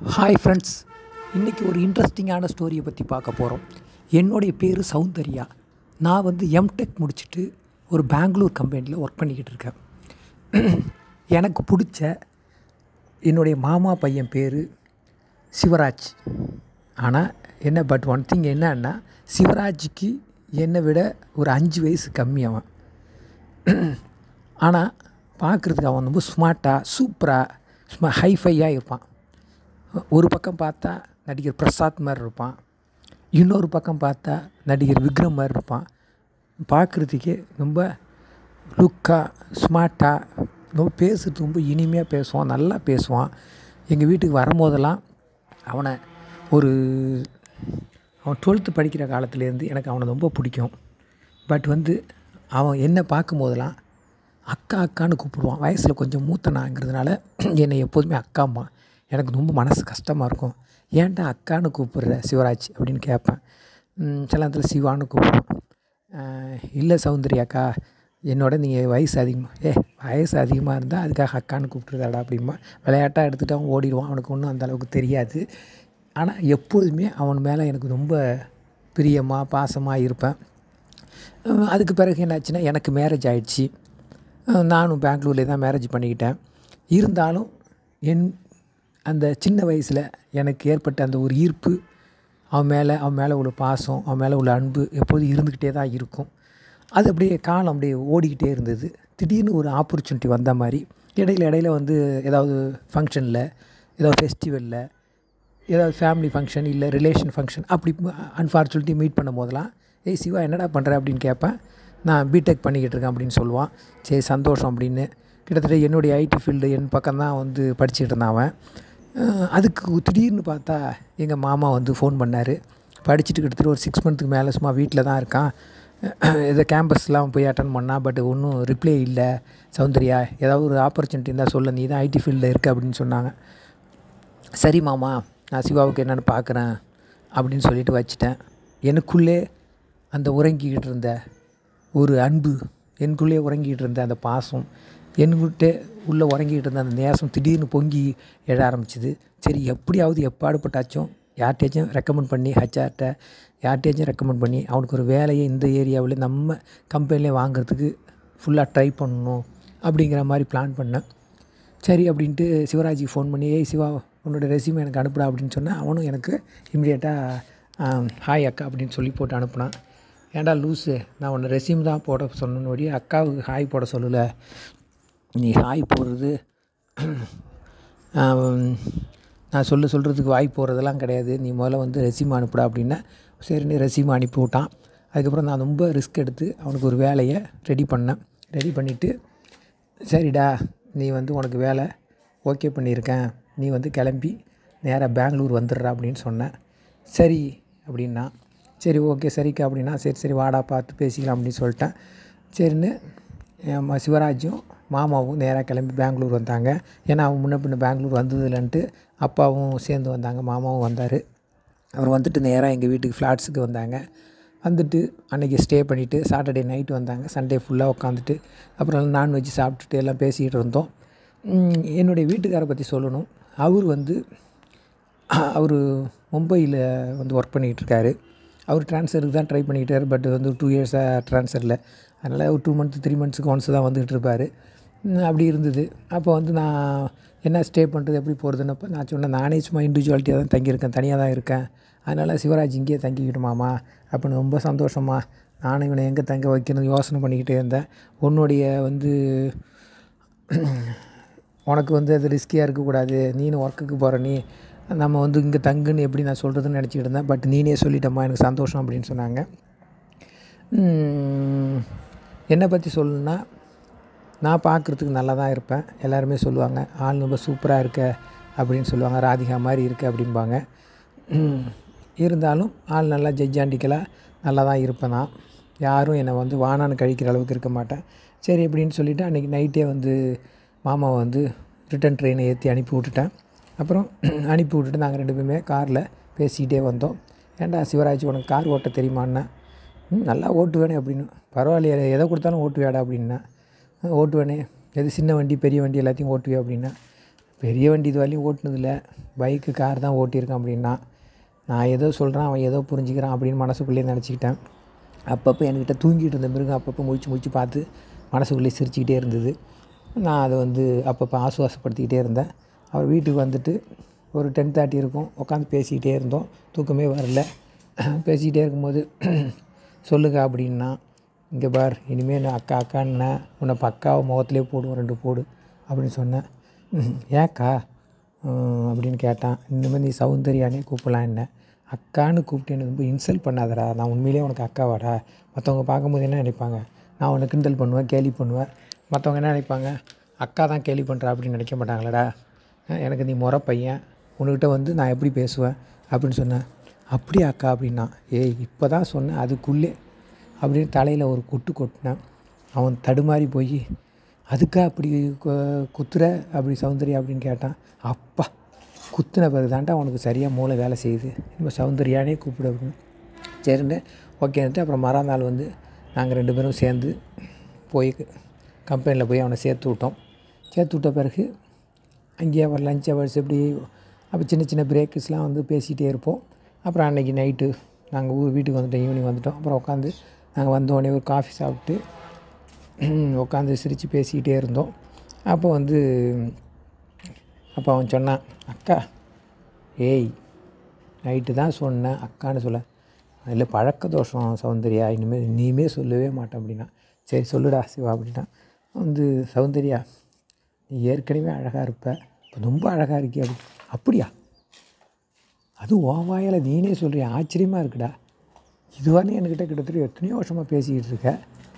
hi friends இன்றைக்கி ஒரு இன்ட்ரெஸ்டிங்கான ஸ்டோரியை பற்றி பார்க்க போகிறோம் என்னுடைய பேர் சௌந்தர்யா நான் வந்து எம்டெக் முடிச்சுட்டு ஒரு பெங்களூர் கம்பெனியில் ஒர்க் பண்ணிக்கிட்டு இருக்கேன் எனக்கு பிடிச்ச என்னுடைய மாமா பையன் பேர் சிவராஜ் ஆனால் என்ன பட் ஒன் திங் என்னன்னா சிவராஜுக்கு என்னை விட ஒரு அஞ்சு வயசு கம்மி அவன் ஆனால் பார்க்குறதுக்கு அவன் ரொம்ப ஸ்மார்ட்டாக சூப்பராக சும்மா ஹைஃபையாக இருப்பான் ஒரு பக்கம் பார்த்தா நடிகர் பிரசாத் மாதிரி இருப்பான் இன்னொரு பக்கம் பார்த்தா நடிகர் விக்ரம் மாதிரி இருப்பான் பார்க்குறதுக்கே ரொம்ப லுக்காக ஸ்மார்ட்டாக ரொம்ப பேசுறது ரொம்ப இனிமையாக பேசுவான் நல்லா பேசுவான் எங்கள் வீட்டுக்கு வரும்போதெல்லாம் அவனை ஒரு அவன் டுவெல்த்து படிக்கிற காலத்துலேருந்து எனக்கு அவனை ரொம்ப பிடிக்கும் பட் வந்து அவன் என்னை பார்க்கும்போதெல்லாம் அக்கா அக்கான்னு கூப்பிடுவான் வயசில் கொஞ்சம் மூத்தனாங்கிறதுனால என்னை எப்போதுமே அக்காம்மா எனக்கு ரொம்ப மனசு கஷ்டமாக இருக்கும் ஏன்டா அக்கான்னு கூப்பிடுற சிவராஜ் அப்படின்னு கேட்பேன் ம், சில நேரத்தில் சிவான்னு கூப்பிடுவான் அஹ், இல்லை சௌந்தர்யாக்கா என்னோட நீங்கள் வயசு அதிகமாக ஏ வயசு அதிகமாக இருந்தால் அதுக்காக அக்கான்னு கூப்பிட்ருதாடா அப்படிமா விளையாட்டாக எடுத்துகிட்டு அவன் ஓடிடுவான் அவனுக்கு ஒன்றும் அந்த அளவுக்கு தெரியாது ஆனால் எப்பொழுதுமே அவன் மேலே எனக்கு ரொம்ப பிரியமாக பாசமாக இருப்பேன் அஹ் அதுக்கு பிறகு என்னாச்சுன்னா எனக்கு மேரேஜ் ஆயிடுச்சு அஹ் நானும் பெங்களூர்லேயே தான் மேரேஜ் பண்ணிக்கிட்டேன் இருந்தாலும் என் அந்த சின்ன வயசில் எனக்கு ஏற்பட்ட அந்த ஒரு ஈர்ப்பு அவன் மேலே அவன் மேலே உள்ள பாசம் அவன் மேலே உள்ள அன்பு எப்போதும் இருந்துக்கிட்டே தான் இருக்கும் அது அப்படியே காலம் அப்படியே ஓடிக்கிட்டே இருந்தது திடீர்னு ஒரு ஆப்பர்ச்சுனிட்டி வந்த மாதிரி இடையில இடையில வந்து ஏதாவது ஃபங்க்ஷனில் ஏதாவது ஃபெஸ்டிவலில் ஏதாவது ஃபேமிலி ஃபங்க்ஷன் இல்லை ரிலேஷன் ஃபங்க்ஷன் அப்படி அன்ஃபார்ச்சுனிட்டி மீட் பண்ணும் போதெல்லாம் ஏய் சிவா என்னடா பண்ணுற அப்படின்னு கேட்பேன் நான் பிடெக் பண்ணிக்கிட்டு இருக்கேன் அப்படின்னு சொல்லுவான் சரி சந்தோஷம் அப்படின்னு கிட்டத்தட்ட என்னுடைய ஐடி ஃபீல்டு என் பக்கம் தான் வந்து படிச்சுட்டு இருந்தான் அவன் அஹ் அதுக்கு திடீர்னு பார்த்தா எங்கள் மாமா வந்து ஃபோன் பண்ணார் படிச்சுட்டு கிட்டத்தட்ட ஒரு சிக்ஸ் மந்த்துக்கு மேலே சும்மா வீட்டில் தான் இருக்கான் இதை கேம்பஸ்லாம் போய் அட்டன் பண்ணால் பட் ஒன்றும் ரிப்ளை இல்லை சௌந்தர்யா ஏதாவது ஒரு ஆப்பர்ச்சுனிட்டி இருந்தால் சொல்ல நீ தான் ஐடி ஃபீல்டில் இருக்க அப்படின்னு சொன்னாங்க சரி மாமா நான் சிவாவுக்கு என்னென்னு பார்க்குறேன் அப்படின்னு சொல்லிட்டு வச்சிட்டேன் எனக்குள்ளே அந்த உறங்கிக்கிட்டு இருந்த ஒரு அன்பு எனக்குள்ளே உறங்கிட்டு இருந்த அந்த பாசம் என்கிட்ட உள்ளே உறங்கிட்டு இருந்த அந்த நேசம் திடீர்னு பொங்கி எழ ஆரம்பிச்சுது சரி எப்படியாவது எப்பாடுபட்டாச்சும் யார்கிட்டயாச்சும் ரெக்கமெண்ட் பண்ணி ஹச்ஆர்கிட்ட யார்கிட்டயாச்சும் ரெக்கமெண்ட் பண்ணி அவனுக்கு ஒரு வேலையை இந்த ஏரியாவில் நம்ம கம்பெனிலே வாங்குறதுக்கு ஃபுல்லாக ட்ரை பண்ணணும் அப்படிங்கிற மாதிரி பிளான் பண்ணேன் சரி அப்படின்ட்டு சிவராஜுக்கு ஃபோன் பண்ணி ஏய் சிவா உன்னோட ரெசியூம் எனக்கு அனுப்புடா அப்படின்னு சொன்னேன் அவனும் எனக்கு இம்மிடியேட்டாக ஹாய் அக்கா அப்படின்னு சொல்லி போட்டு அனுப்புனான் ஏன்டா லூஸு நான் உன்னை ரெசியூம் தான் போட சொன்னேன்னு ஒழிய அக்காவுக்கு ஹாய் போட சொல்லலை நீ ஹாய் போடுறது ஆம், நான் சொல்ல சொல்கிறதுக்கு வாய் போடுறதெல்லாம் கிடையாது நீ முதல்ல வந்து ரெசியூம் அனுப்புடா அப்படின்னா சரின்னு ரெசியூம் அனுப்பி விட்டான் அதுக்கப்புறம் நான் ரொம்ப ரிஸ்க் எடுத்து அவனுக்கு ஒரு வேலையை ரெடி பண்ணேன் ரெடி பண்ணிவிட்டு சரிடா நீ வந்து உனக்கு வேலை ஓகே பண்ணியிருக்கேன் நீ வந்து கிளம்பி நேராக பெங்களூர் வந்துடுறா அப்படின்னு சொன்னேன் சரி அப்படின்னா சரி ஓகே சரிக்கா அப்படின்னா சரி சரி வாடா பார்த்து பேசிக்கலாம் அப்படின்னு சொல்லிட்டேன் சரின்னு என் ம- சிவராஜும் மாமாவும் நேராக கிளம்பி பெங்களூர் வந்தாங்க ஏன்னா அவன் முன்ன பின்ன பெங்களூர் வந்ததில்லன்ட்டு அப்பாவும் சேர்ந்து வந்தாங்க மாமாவும் வந்தார் அவர் வந்துட்டு நேராக எங்கள் வீட்டுக்கு ஃப்ளாட்ஸுக்கு வந்தாங்க வந்துட்டு அன்றைக்கி ஸ்டே பண்ணிவிட்டு சாட்டர்டே நைட் வந்தாங்க சண்டே ஃபுல்லாக உட்காந்துட்டு அப்புறம் நான்வெஜ் சாப்பிட்டுட்டு எல்லாம் பேசிக்கிட்டு இருந்தோம் உம், என்னுடைய வீட்டுக்காரை பற்றி சொல்லணும் அவர் வந்து அவர் மும்பையில் வந்து ஒர்க் பண்ணிக்கிட்டு இருக்காரு அவர் ட்ரான்ஸ்ஃபருக்கு தான் ட்ரை பண்ணிக்கிட்டார் பட் வந்து டூ இயர்ஸாக ட்ரான்ஸ்ஃபரில் அதனால் ஒரு டூ மந்த் த்ரீ மந்த்ஸுக்கு ஒன்ஸ் தான் வந்துகிட்டு இருப்பார் உம், அப்படி இருந்தது அப்போ வந்து நான் என்ன ஸ்டே பண்ணுறது எப்படி போகிறதுன்னப்போ நான் சொன்னேன் நானே சும்மா இண்டிவிஜுவாலிட்டியாக தான் தங்கியிருக்கேன் தனியாக தான் இருக்கேன் அதனால் சிவராஜ் இங்கேயே தங்கிக்கிட்டுமாமா அப்படின்னு ரொம்ப சந்தோஷமா நானும் இவனை எங்கே தங்க வைக்கணும் யோசனை பண்ணிக்கிட்டே இருந்தேன் உன்னுடைய வந்து உனக்கு வந்து அது ரிஸ்கியாக இருக்கக்கூடாது நீனு ஒர்க்குக்கு போகிற நீ நம்ம வந்து இங்கே தங்குன்னு எப்படி நான் சொல்கிறதுன்னு நினச்சிக்கிட்டு இருந்தேன் பட் நீனே சொல்லிட்டம்மா எனக்கு சந்தோஷம் அப்படின்னு சொன்னாங்க உம், என்னை பற்றி சொல்லணுன்னா நான் பார்க்குறதுக்கு நல்லா தான் இருப்பேன் எல்லாருமே சொல்லுவாங்க ஆள் ரொம்ப சூப்பராக இருக்க அப்படின்னு சொல்லுவாங்க ராதிகா மாதிரி இருக்க அப்படிம்பாங்க உம், இருந்தாலும் ஆள் நல்லா ஜட்ஜாண்டிக்கலாக நல்லா தான் இருப்பேன் நான் யாரும் என்னை வந்து வானான்னு கழிக்கிற அளவுக்கு இருக்க மாட்டேன் சரி அப்படின்னு சொல்லிவிட்டு அன்றைக்கி நைட்டே வந்து மாமாவை வந்து ரிட்டன் ட்ரெயினை ஏற்றி அனுப்பி விட்டுட்டேன் அப்புறம் அனுப்பி விட்டுட்டு நாங்கள் ரெண்டு பேருமே காரில் பேசிக்கிட்டே வந்தோம் ஏன்டா சிவராஜ் உனக்கு கார் ஓட்ட தெரியுமான்னா ம் நல்லா ஓட்டுவேனே அப்படின்னு பரவாயில்லையே எதை கொடுத்தாலும் ஓட்டுவியாடா அப்படின்னா "ஆ, ஓட்டுவேனே எது சின்ன வண்டி பெரிய வண்டி எல்லாத்தையும் ஓட்டுவியா அப்படின்னா பெரிய வண்டி இது வரையும் ஓட்டுனதில்ல பைக்கு கார் தான் ஓட்டியிருக்கேன் அப்படின்னா நான் ஏதோ சொல்கிறேன் அவன் ஏதோ புரிஞ்சுக்கிறான் அப்படின்னு மனசுக்குள்ளேயே நினச்சிக்கிட்டேன் அப்பப்போ என்கிட்ட தூங்கிட்டு இருந்த மிருகம் அப்பப்போ முழிச்சு முழிச்சு பார்த்து மனசுக்குள்ளேயே சிரிச்சுக்கிட்டே இருந்தது நான் அதை வந்து அப்பப்போ ஆசுவாசப்படுத்திக்கிட்டே இருந்தேன் அவர் வீட்டுக்கு வந்துட்டு ஒரு டென் தேர்ட்டி இருக்கும் உட்காந்து பேசிக்கிட்டே இருந்தோம் தூக்கமே வரல பேசிக்கிட்டே இருக்கும்போது சொல்லுங்க அப்படின்னா இங்கே பார் இனிமேல் நான் அக்கா அக்கான்னா உன்னை பக்காவை முகத்திலே போடுவோம் ரெண்டு போடு அப்படின்னு சொன்னேன் ஏக்கா "ம்," அப்படின்னு கேட்டான் இனிமேல் நீ சௌந்தர்யானே கூப்பிடலாம் என்ன அக்கான்னு கூப்பிட்டு எனக்கு ரொம்ப இன்சல்ட் பண்ணாதடா நான் உண்மையிலேயே உனக்கு அக்காவாடா மற்றவங்க பார்க்கும்போது என்ன நினைப்பாங்க நான் உன்னை கிண்டல் பண்ணுவேன் கேலி பண்ணுவேன் மற்றவங்க என்ன நினைப்பாங்க அக்கா தான் கேலி பண்ணுறா அப்படின்னு நினைக்க மாட்டாங்களடா அஹ் எனக்கு நீ முறை பையன் உன்கிட்ட வந்து நான் எப்படி பேசுவேன் அப்படின்னு சொன்னேன் அப்படியா அக்கா அப்படின்னா ஏய் இப்போ தான் சொன்னேன் அதுக்குள்ளே அப்படின்னு தலையில் ஒரு கொட்டு கொட்டினேன் அவன் தடுமாறி போய் அதுக்கா அப்படி கு- குத்துற அப்படி சௌந்தர்யா அப்படின்னு கேட்டான் அப்பா குத்துன பிறகு தான்டா அவனுக்கு சரியாக மூளை வேலை செய்யுது நம்ம சௌந்தர்யானே கூப்பிடு அப்படின்னு சரின்னு ஓகேன்ட்டு அப்புறம் மறுநாள் வந்து நாங்கள் ரெண்டு பேரும் சேர்ந்து போய் கம்பெனியில் போய் அவனை சேர்த்து விட்டோம் சேர்த்து விட்ட பிறகு அங்கேயே ஒரு லஞ்ச் ஹவர்ஸ் இப்படி அப்போ சின்ன சின்ன பிரேக்ஸ்லாம் வந்து பேசிகிட்டே இருப்போம் அப்புறம் அன்றைக்கி நைட்டு நாங்கள் ஊர் வீட்டுக்கு வந்துட்டோம் ஈவினிங் வந்துட்டோம் அப்புறம் உட்காந்து நாங்கள் வந்தோடனே ஒரு காஃபி சாப்பிட்டு உட்காந்து சிரித்து பேசிக்கிட்டே இருந்தோம் அப்போ வந்து அப்போ அவன் சொன்னான் அக்கா ஏய் நைட்டு தான் சொன்னேன் அக்கான்னு சொல்ல இல்லை பழக்க தோஷம் சௌந்தர்யா இனிமேல் இனிமே சொல்லவே மாட்டேன் அப்படின்னா சரி சொல்லுடா சிவா அப்படின்னா வந்து சௌந்தர்யா நீ ஏற்கனவே அழகாக இருப்ப இப்போ ரொம்ப அழகாக இருக்கிய அப்படி அப்படியா அது உன் வாயால் நீனே சொல்கிறிய ஆச்சரியமாக இருக்குடா இதுவரை என்கிட்ட கிட்டத்தட்ட எத்தனையோ வருஷமாக பேசிக்கிட்டு இருக்க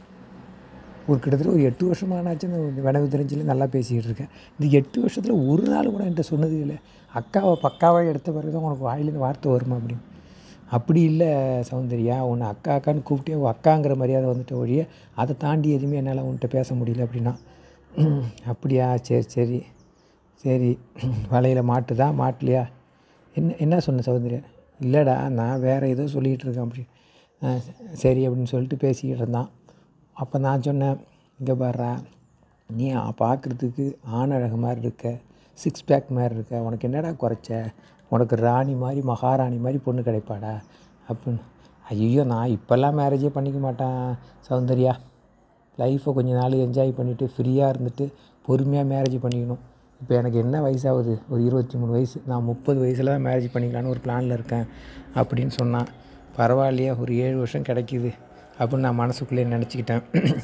ஒரு கிட்டத்தட்ட ஒரு எட்டு வருஷமானாச்சும் இந்த வினவு தெரிஞ்சில் நல்லா பேசிக்கிட்டு இருக்கேன் இந்த எட்டு வருஷத்தில் ஒரு நாள் கூட என்கிட்ட சொன்னது இல்லை அக்காவை பக்காவை எடுத்த பிறகு தான் உனக்கு வாயிலேருந்து வார்த்தை வருமா அப்படின்னு அப்படி இல்லை சௌந்தர்யா உன்னை அக்கா அக்கான்னு கூப்பிட்டே உன் அக்காங்கிற மரியாதை வந்துட்ட ஒழிய அதை தாண்டி எதுவுமே என்னால் உன்கிட்ட பேச முடியல அப்படின்னா அப்படியா சரி சரி சரி வலையில் மாட்டுதா மாட்டலையா என்ன என்ன சொன்ன சௌந்தர்யா இல்லைடா நான் வேறு ஏதோ சொல்லிகிட்டு இருக்கேன் அப்படி "ஆ, சரி அப்படின்னு சொல்லிட்டு பேசிக்கிட்டு இருந்தான் அப்போ நான் சொன்னேன் இங்கே பாருடா நீ பார்க்குறதுக்கு ஆணழகு மாதிரி இருக்க சிக்ஸ் பேக் மாதிரி இருக்க உனக்கு என்னடா குறைச்ச உனக்கு ராணி மாதிரி மகாராணி மாதிரி பொண்ணு கிடைப்பாடா அப்படின்னு ஐயோ நான் இப்போல்லாம் மேரேஜே பண்ணிக்க மாட்டேன் சௌந்தர்யா லைஃப்பை கொஞ்ச நாள் என்ஜாய் பண்ணிவிட்டு ஃப்ரீயாக இருந்துட்டு பொறுமையாக மேரேஜ் பண்ணிக்கணும் இப்போ எனக்கு என்ன வயசாகுது ஒரு இருபத்தி மூணு வயசு நான் முப்பது வயசில் தான் மேரேஜ் பண்ணிக்கலான்னு ஒரு பிளானில் இருக்கேன் அப்படின்னு சொன்னான் பரவாயில்லையா ஒரு ஏழு வருஷம் கிடைக்கிது அப்படின்னு நான் மனசுக்குள்ளே நினச்சிக்கிட்டேன்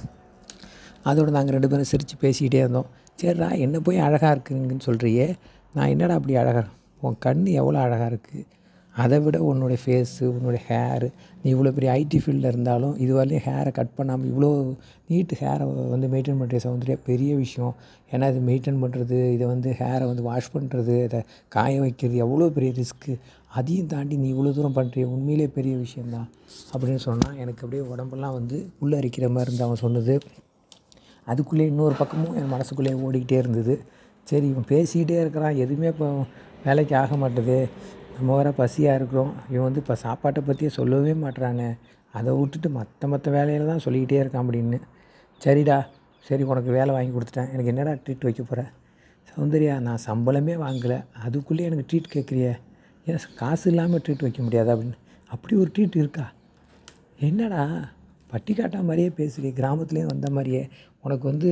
அதோட நாங்கள் ரெண்டு பேரும் சிரித்து பேசிக்கிட்டே இருந்தோம் சரிடா என்ன போய் அழகாக இருக்குங்கன்னு சொல்கிறியே நான் என்னடா அப்படி அழகாக உன் கண் எவ்வளோ அழகாக இருக்குது அதை விட உன்னுடைய ஃபேஸு உன்னுடைய ஹேரு நீ இவ்வளோ பெரிய ஐடி ஃபீல்டில் இருந்தாலும் இது வரையும் ஹேரை கட் பண்ணாமல் இவ்வளோ நீட்டு ஹேரை வந்து மெயின்டைன் பண்ணுற சௌந்தர்யா பெரிய விஷயம் ஏன்னா இது மெயின்டைன் பண்ணுறது இதை வந்து ஹேரை வந்து வாஷ் பண்ணுறது இதை காய வைக்கிறது எவ்வளோ பெரிய ரிஸ்க்கு அதையும் தாண்டி நீ இவ்வளோ தூரம் பண்ணுறிய உண்மையிலே பெரிய விஷயந்தான் அப்படின்னு சொன்னால் எனக்கு அப்படியே உடம்பெல்லாம் வந்து உள்ளே அரிக்கிற மாதிரி இருந்து அவன் சொன்னது அதுக்குள்ளே இன்னொரு பக்கமும் என் மனசுக்குள்ளே ஓடிக்கிட்டே இருந்தது சரி இவன் பேசிக்கிட்டே இருக்கிறான் எதுவுமே இப்போ வேலைக்கு ஆக மாட்டுது நம்ம வேற பசியாக இருக்கிறோம் இவன் வந்து இப்போ சாப்பாட்டை பற்றியே சொல்லவே மாட்றானே அதை விட்டுட்டு மற்ற மற்ற வேலையில தான் சொல்லிக்கிட்டே இருக்கான் அப்படின்னு சரிடா சரி உனக்கு வேலை வாங்கி கொடுத்துட்டேன் எனக்கு என்னடா ட்ரீட் வைக்க போகிற சௌந்தர்யா நான் சம்பளமே வாங்கலை அதுக்குள்ளே எனக்கு ட்ரீட் கேட்குறியே ஏன் காசு இல்லாமல் ட்ரீட் வைக்க முடியாதா அப்படின்னு அப்படி ஒரு ட்ரீட் இருக்கா என்னடா பட்டிக்காட்டா மாதிரியே பேசுகிறீ கிராமத்துலேயும் வந்த மாதிரியே உனக்கு வந்து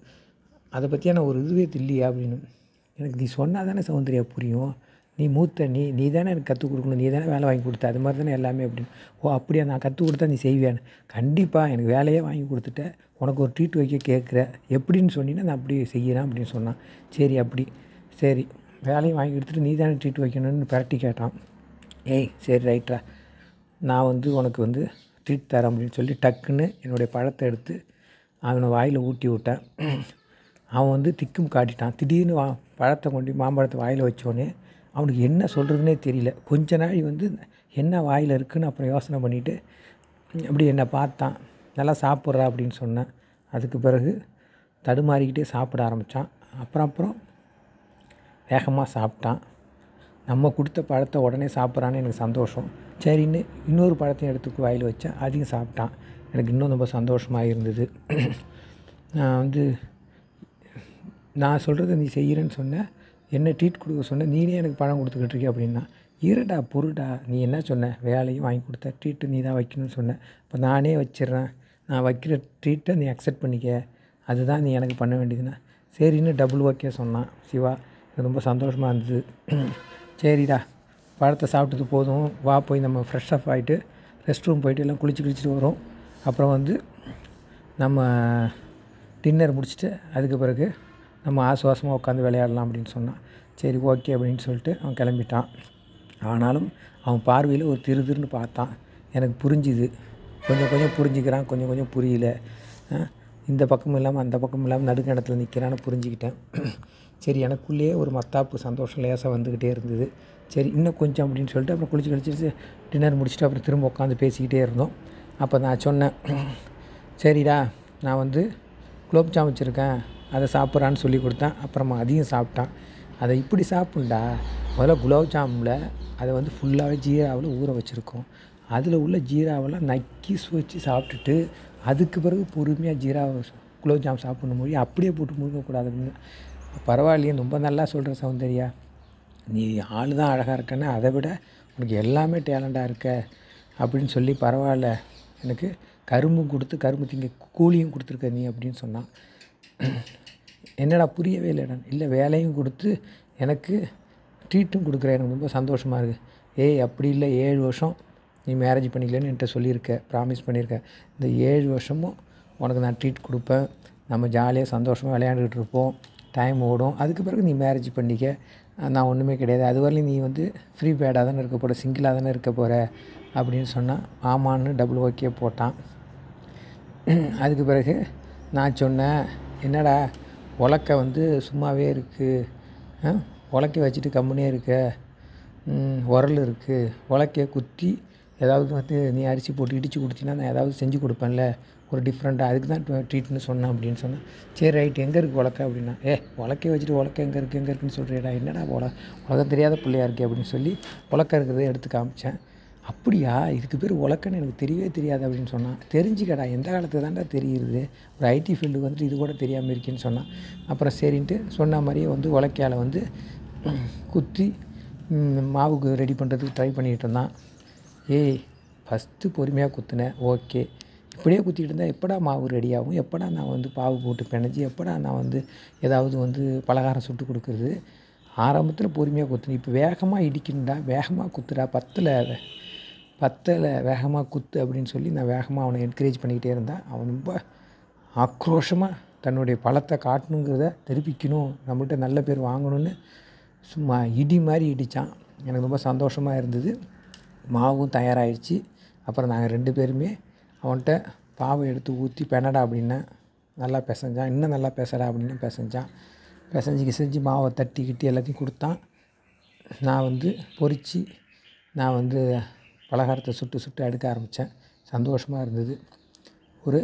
அதை பற்றியான ஒரு இதுவே இல்லையா அப்படின்னு எனக்கு நீ சொன்னால் தானே சௌந்தர்யா புரியும் நீ மூத்த நீ நீ தானே எனக்கு கற்றுக் கொடுக்கணும் நீ தானே வேலை வாங்கி கொடுத்த அது மாதிரி தானே எல்லாமே அப்படின்னு ஓ அப்படியா நான் கற்றுக் கொடுத்தா நீ செய்வேன்னு கண்டிப்பாக எனக்கு வேலையே வாங்கி கொடுத்துட்ட உனக்கு ஒரு ட்ரீட் வைக்க கேட்குற எப்படின்னு சொன்னீங்கன்னா நான் அப்படி செய்கிறேன் அப்படின்னு சொன்னான் சரி அப்படி சரி வேலையும் வாங்கி கொடுத்துட்டு நீ தானே ட்ரீட் வைக்கணும்னு பிரட்டி கேட்டான் ஏய் சரி ரைட்ரா நான் வந்து உனக்கு வந்து ட்ரீட் தரேன் அப்படின்னு சொல்லி டக்குன்னு என்னுடைய பழத்தை எடுத்து அவனை வாயில் ஊட்டி விட்டேன் அவன் வந்து திக்கும் காட்டிட்டான் திடீர்னு வா பழத்தை கொண்டு போய் மாம்பழத்தை வாயில் வச்சோடனே அவனுக்கு என்ன சொல்கிறதுனே தெரியல கொஞ்ச நாள் வந்து என்ன வாயில் இருக்குன்னு அப்புறம் யோசனை பண்ணிவிட்டு அப்படி என்னை பார்த்தான் நல்லா சாப்பிட்றா அப்படின்னு சொன்னேன் அதுக்கு பிறகு தடுமாறிக்கிட்டே சாப்பிட ஆரம்பித்தான் அப்புறம் அப்புறம் வேகமாக சாப்பிட்டான் நம்ம கொடுத்த பழத்தை உடனே சாப்பிட்றான்னு எனக்கு சந்தோஷம் சரின்னு இன்னொரு பழத்தையும் எடுத்து வாயில் வச்சேன் அதையும் சாப்பிட்டான் எனக்கு இன்னும் ரொம்ப சந்தோஷமாக இருந்தது நான் வந்து நான் சொல்கிறத நீ செய்கிறேன்னு சொன்ன என்ன ட்ரீட் கொடுக்க சொன்ன நீனே எனக்கு பணம் கொடுத்துக்கிட்டு இருக்கிய அப்படின்னா இருடா பொருடா நீ என்ன சொன்ன வேலையும் வாங்கி கொடுத்த ட்ரீட்டு நீ தான் வைக்கணும்னு சொன்ன இப்போ நானே வச்சிடுறேன் நான் வைக்கிற ட்ரீட்டை நீ அக்செப்ட் பண்ணிக்க அதுதான் நீ எனக்கு பண்ண வேண்டியதுன்னா சரின்னு டபுள் ஓகே சொன்னான் சிவா எனக்கு ரொம்ப சந்தோஷமாக இருந்தது சரிடா பழத்தை சாப்பிட்டது போதும் வா போய் நம்ம ஃப்ரெஷ் அப் ஆகிட்டு ரெஸ்ட் ரூம் போயிட்டு எல்லாம் குளிச்சு குளிச்சுட்டு வரோம் அப்புறம் வந்து நம்ம டின்னர் முடிச்சுட்டு அதுக்கு பிறகு நம்ம ஆசுவாசமாக உட்காந்து விளையாடலாம் அப்படின்னு சொன்னான் சரி ஓகே அப்படின்னு சொல்லிட்டு அவன் கிளம்பிட்டான் ஆனாலும் அவன் பார்வையில் ஒரு திரு திருன்னு பார்த்தான் எனக்கு புரிஞ்சுது கொஞ்சம் கொஞ்சம் புரிஞ்சுக்கிறான் கொஞ்சம் கொஞ்சம் புரியல ஆ, இந்த பக்கம் இல்லாமல் அந்த பக்கம் இல்லாமல் நடுக்கணத்தில் நிற்கிறான்னு புரிஞ்சுக்கிட்டேன் சரி எனக்குள்ளேயே ஒரு மத்தாப்பு சந்தோஷம் லேசாக வந்துக்கிட்டே இருந்தது சரி இன்னும் கொஞ்சம் அப்படின்னு சொல்லிட்டு அப்புறம் குளிச்சு கழிச்சிட்டு டின்னர் முடிச்சுட்டு அப்புறம் திரும்ப உட்காந்து பேசிக்கிட்டே இருந்தோம் அப்போ நான் சொன்னேன் சரிடா நான் வந்து குலோப் ஜாம் வச்சுருக்கேன் அதை சாப்பிட்றான்னு சொல்லி கொடுத்தேன் அப்புறமா அதையும் சாப்பிட்டான் அதை இப்படி சாப்பிட்ண்டா முதல்ல குலோப் ஜாமில் அதை வந்து ஃபுல்லாகவே ஜீராவில் ஊற வச்சுருக்கோம் அதில் உள்ள ஜீராவெல்லாம் நக்கி சுவைச்சு சாப்பிட்டுட்டு அதுக்கு பிறகு பொறுமையாக ஜீரா குலோப் ஜாம் சாப்பிடணும் மொழி அப்படியே போட்டு முழுங்கக்கூடாது அப்படின்னு பரவாயில்லையே ரொம்ப நல்லா சொல்கிற சௌந்தர்யா நீ ஆள் தான் அழகாக இருக்கன்னு அதை விட உனக்கு எல்லாமே டேலண்டாக இருக்க அப்படின்னு சொல்லி பரவாயில்ல எனக்கு கரும்பும் கொடுத்து கரும்பு திங்க கூலியும் கொடுத்துருக்க நீ அப்படின்னு சொன்னான் என்னடா புரியவே இல்லைடா இல்லை வேலையும் கொடுத்து எனக்கு ட்ரீட்டும் கொடுக்குற எனக்கு ரொம்ப சந்தோஷமாக இருக்குது ஏய் அப்படி இல்லை ஏழு வருஷம் நீ மேரேஜ் பண்ணிக்கலன்னு என்கிட்ட சொல்லியிருக்க ப்ராமிஸ் பண்ணியிருக்க இந்த ஏழு வருஷமும் உனக்கு நான் ட்ரீட் கொடுப்பேன் நம்ம ஜாலியாக சந்தோஷமாக விளையாண்டுக்கிட்டு இருப்போம் டைம் ஓடும் அதுக்கு பிறகு நீ மேரேஜ் பண்ணிக்க நான் ஒன்றுமே கிடையாது அது வரலையும் நீ வந்து ஃப்ரீ பேடாக தானே இருக்க போகிற சிங்கிளாக தானே இருக்க போகிற அப்படின்னு சொன்னான் ஆமான்னு டபுள் ஓகே போட்டான் அதுக்கு பிறகு நான் சொன்னேன் என்னடா உலக்க வந்து சும்மாவே இருக்குது உலக்க வச்சுட்டு கம்முனே இருக்க ம், உரல் இருக்குது உலக்கைய குத்தி ஏதாவது வந்து நீ அரிசி போட்டு இடித்து கொடுத்தீங்கன்னா நான் ஏதாவது செஞ்சு கொடுப்பேன்ல ஒரு டிஃப்ரெண்ட்டாக அதுக்கு தான் ட்ரீட்னு சொன்னேன் அப்படின்னு சொன்னேன் சரி ரைட் எங்கே இருக்குது உலக்க அப்படின்னா ஏ உலக்கைய வச்சுட்டு உலக்க எங்கே இருக்குது எங்கே இருக்குன்னு சொல்கிறேடா என்னடா உல உலகம் தெரியாத பிள்ளையா இருக்கே அப்படின்னு சொல்லி உலக்க இருக்கிறத எடுத்து காமிச்சேன் அப்படியா இதுக்கு பேர் உலக்கன்னு எனக்கு தெரியவே தெரியாது அப்படின்னு சொன்னான் தெரிஞ்சுக்கடா எந்த காலத்துல தான்டா தெரியுது ஒரு ஐடி ஃபீல்டுக்கு வந்துட்டு இது கூட தெரியாமல் இருக்கேன்னு சொன்னான் அப்புறம் சரின்ட்டு சொன்ன மாதிரியே வந்து உலக்கையால் வந்து குத்தி ம், மாவுக்கு ரெடி பண்ணுறதுக்கு ட்ரை பண்ணிகிட்டு இருந்தான் ஏய் ஃபஸ்ட்டு பொறுமையாக குத்துனேன் ஓகே இப்படியே குத்திக்கிட்டு இருந்தால் எப்படா மாவு ரெடி ஆகும் எப்படா நான் வந்து பாவு போட்டு பிணைஞ்சி எப்படா நான் வந்து ஏதாவது வந்து பலகாரம் சுட்டு கொடுக்குறது ஆரம்பத்தில் பொறுமையாக குத்துனேன் இப்போ வேகமாக இடிக்கணும்டா வேகமாக குத்துடா பத்தில் பத்தலை வேகமாக குத்து அப்படின்னு சொல்லி நான் வேகமாக அவனை என்கரேஜ் பண்ணிக்கிட்டே இருந்தேன் அவன் ரொம்ப ஆக்ரோஷமாக தன்னுடைய பலத்தை காட்டணுங்கிறத தெரிவிக்கணும் நம்மள்ட்ட நல்ல பேர் வாங்கணும்னு சும்மா இடி மாதிரி இடித்தான் எனக்கு ரொம்ப சந்தோஷமாக இருந்தது மாவும் தயாராகிடுச்சு அப்புறம் நாங்கள் ரெண்டு பேருமே அவன்கிட்ட பாவை எடுத்து ஊற்றி பெனடா அப்படின்னேன் நல்லா பிசைஞ்சான் இன்னும் நல்லா பேசுகிறா அப்படின்னு பிசைஞ்சான் பிசைஞ்சு கிசைஞ்சு மாவை தட்டி கிட்டி எல்லாத்தையும் கொடுத்தான் நான் வந்து பொரித்து நான் வந்து பலகாரத்தை சுட்டு சுட்டு எடுக்க ஆரம்பித்தேன் சந்தோஷமாக இருந்தது ஒரு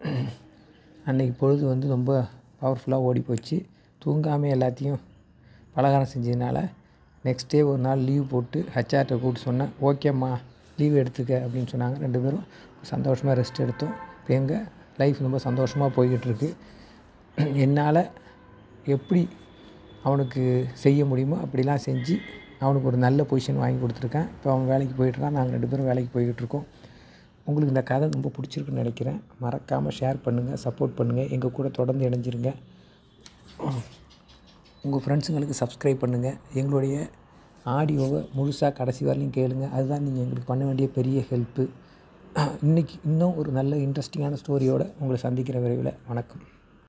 அன்னைக்கு பொழுது வந்து ரொம்ப பவர்ஃபுல்லாக ஓடி போச்சு தூங்காமல் எல்லாத்தையும் பலகாரம் செஞ்சதுனால நெக்ஸ்ட் டே ஒரு நாள் லீவ் போட்டு ஹெச்ஆர்கிட்ட கூப்பிட்டு சொன்னேன் ஓகேம்மா லீவ் எடுத்துக்க அப்படின்னு சொன்னாங்க ரெண்டு பேரும் சந்தோஷமாக ரெஸ்ட் எடுத்தோம் இப்போ எங்கள் லைஃப் ரொம்ப சந்தோஷமாக போய்கிட்டு இருக்கு என்னால் எப்படி அவனுக்கு செய்ய முடியுமோ அப்படிலாம் செஞ்சு அவனுக்கு ஒரு நல்ல பொசிஷன் வாங்கி கொடுத்துருக்கேன் இப்போ அவன் வேலைக்கு போயிட்டுருக்கான் நாங்கள் ரெண்டு பேரும் வேலைக்கு போய்கிட்டு இருக்கோம் உங்களுக்கு இந்த கதை ரொம்ப பிடிச்சிருக்குன்னு நினைக்கிறேன் மறக்காமல் ஷேர் பண்ணுங்கள் சப்போர்ட் பண்ணுங்கள் எங்கள் கூட தொடர்ந்து இணைஞ்சிருங்க உங்கள் ஃப்ரெண்ட்ஸுங்களுக்கு சப்ஸ்கிரைப் பண்ணுங்கள் எங்களுடைய ஆடியோவை முழுசாக கடைசி வரலையும் கேளுங்க அதுதான் நீங்கள் எங்களுக்கு பண்ண வேண்டிய பெரிய ஹெல்ப்பு இன்றைக்கி இன்னும் ஒரு நல்ல இன்ட்ரெஸ்டிங்கான ஸ்டோரியோடு உங்களை சந்திக்கிற விரைவில் வணக்கம்